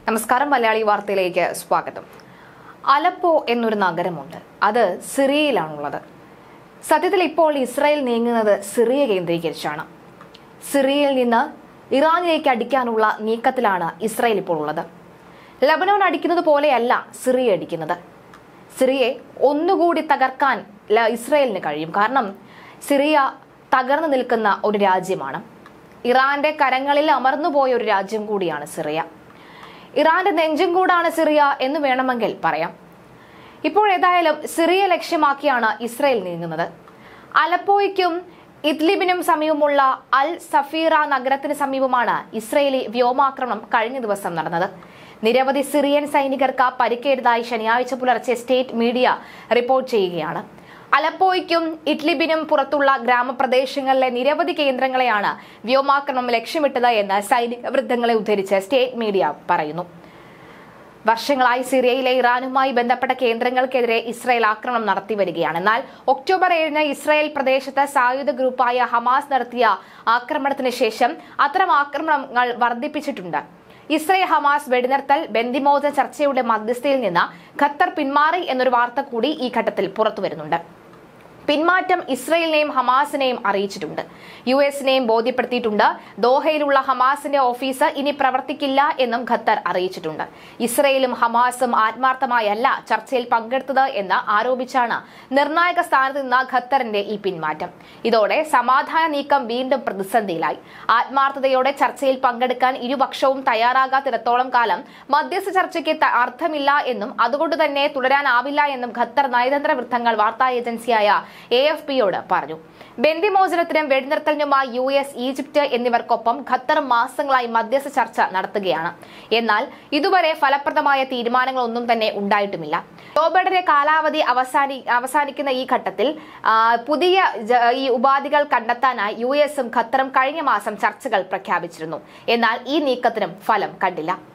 നമസ്കാരം മലയാളി വാർത്തയിലേക്ക് സ്വാഗതം അലപ്പോ എന്നൊരു നഗരമുണ്ട് അത് സിറിയയിലാണുള്ളത് സത്യത്തിൽ ഇപ്പോൾ ഇസ്രായേൽ നീങ്ങുന്നത് സിറിയ കേന്ദ്രീകരിച്ചാണ് സിറിയയിൽ നിന്ന് ഇറാനിലേക്ക് അടിക്കാനുള്ള നീക്കത്തിലാണ് ഇസ്രായേൽ ഇപ്പോൾ ഉള്ളത് ലബനോൻ അടിക്കുന്നത് പോലെയല്ല സിറിയ അടിക്കുന്നത് സിറിയെ ഒന്നുകൂടി തകർക്കാൻ ല- ഇസ്രായേലിന് കഴിയും കാരണം സിറിയ തകർന്നു നിൽക്കുന്ന ഒരു രാജ്യമാണ് ഇറാന്റെ കരങ്ങളിൽ അമർന്നുപോയ ഒരു രാജ്യം കൂടിയാണ് സിറിയ ഇറാന്റെ നെഞ്ചും കൂടാണ് സിറിയ എന്ന് വേണമെങ്കിൽ പറയാം ഇപ്പോൾ ഏതായാലും സിറിയ ലക്ഷ്യമാക്കിയാണ് ഇസ്രയേൽ നീങ്ങുന്നത് അലപ്പോയ്ക്കും ഇദ്ലിബിനും സമീപമുള്ള അൽ സഫീറ നഗരത്തിന് സമീപമാണ് ഇസ്രയേലി വ്യോമാക്രമണം കഴിഞ്ഞ ദിവസം നടന്നത് നിരവധി സിറിയൻ സൈനികർക്ക് പരിക്കേറ്റതായി ശനിയാഴ്ച പുലർച്ചെ സ്റ്റേറ്റ് മീഡിയ റിപ്പോർട്ട് ചെയ്യുകയാണ് അലപ്പോയ്ക്കും ഇഡ്ലിബിനും പുറത്തുള്ള ഗ്രാമപ്രദേശങ്ങളിലെ നിരവധി കേന്ദ്രങ്ങളെയാണ് വ്യോമാക്രമണം ലക്ഷ്യമിട്ടത് എന്ന് സൈനിക വൃത്തങ്ങളെ ഉദ്ധരിച്ച് സ്റ്റേറ്റ് മീഡിയ പറയുന്നു വർഷങ്ങളായി സിറിയയിലെ ഇറാനുമായി ബന്ധപ്പെട്ട കേന്ദ്രങ്ങൾക്കെതിരെ ഇസ്രായേൽ ആക്രമണം നടത്തി വരികയാണ് എന്നാൽ ഒക്ടോബർ ഏഴിന് ഇസ്രായേൽ പ്രദേശത്ത് സായുധ ഗ്രൂപ്പായ ഹമാസ് നടത്തിയ ആക്രമണത്തിന് ശേഷം അത്തരം ആക്രമണങ്ങൾ വർദ്ധിപ്പിച്ചിട്ടുണ്ട് ഇസ്രായേൽ ഹമാസ് വെടിനിർത്തൽ ബന്ദിമോചന ചർച്ചയുടെ മധ്യസ്ഥയിൽ നിന്ന് ഖത്തർ പിന്മാറി എന്നൊരു വാർത്ത കൂടി ഈ ഘട്ടത്തിൽ പുറത്തുവരുന്നുണ്ട് പിന്മാറ്റം ഇസ്രയേലിനെയും ഹമാസിനെയും അറിയിച്ചിട്ടുണ്ട് യു എസിനെയും ബോധ്യപ്പെടുത്തിയിട്ടുണ്ട് ദോഹയിലുള്ള ഹമാസിന്റെ ഓഫീസ് ഇനി പ്രവർത്തിക്കില്ല എന്നും ഖത്തർ അറിയിച്ചിട്ടുണ്ട് ഇസ്രയേലും ഹമാസും ആത്മാർത്ഥമായല്ല ചർച്ചയിൽ പങ്കെടുത്തത് എന്ന് ആരോപിച്ചാണ് നിർണായക സ്ഥാനത്ത് നിന്ന ഖത്തറിന്റെ ഈ പിന്മാറ്റം ഇതോടെ സമാധാന നീക്കം വീണ്ടും പ്രതിസന്ധിയിലായി ആത്മാർത്ഥതയോടെ ചർച്ചയിൽ പങ്കെടുക്കാൻ ഇരുപക്ഷവും തയ്യാറാകാത്തിടത്തോളം കാലം മധ്യസ്ഥ ചർച്ചയ്ക്ക് ത- അർത്ഥമില്ല എന്നും അതുകൊണ്ട് തന്നെ തുടരാനാവില്ല എന്നും ഖത്തർ നയതന്ത്ര വൃത്തങ്ങൾ വാർത്താ ഏജൻസിയായ എ എഫ് പിയോട് പറഞ്ഞു ബന്ദിമോചനത്തിനും വെടിനിർത്തലിനുമായി യു എസ് ഈജിപ്ത് എന്നിവർക്കൊപ്പം ഖത്തർ മാസങ്ങളായി മധ്യസ്ഥ ചർച്ച നടത്തുകയാണ് എന്നാൽ ഇതുവരെ ഫലപ്രദമായ തീരുമാനങ്ങളൊന്നും തന്നെ ഉണ്ടായിട്ടുമില്ല ജോ ബൈഡന്റെ കാലാവധി അവസാനി അവസാനിക്കുന്ന ഈ ഘട്ടത്തിൽ ആ, പുതിയ ജ- ഈ ഉപാധികൾ കണ്ടെത്താനായി യു എസും ഖത്തറും കഴിഞ്ഞ മാസം ചർച്ചകൾ പ്രഖ്യാപിച്ചിരുന്നു എന്നാൽ ഈ നീക്കത്തിനും ഫലം കണ്ടില്ല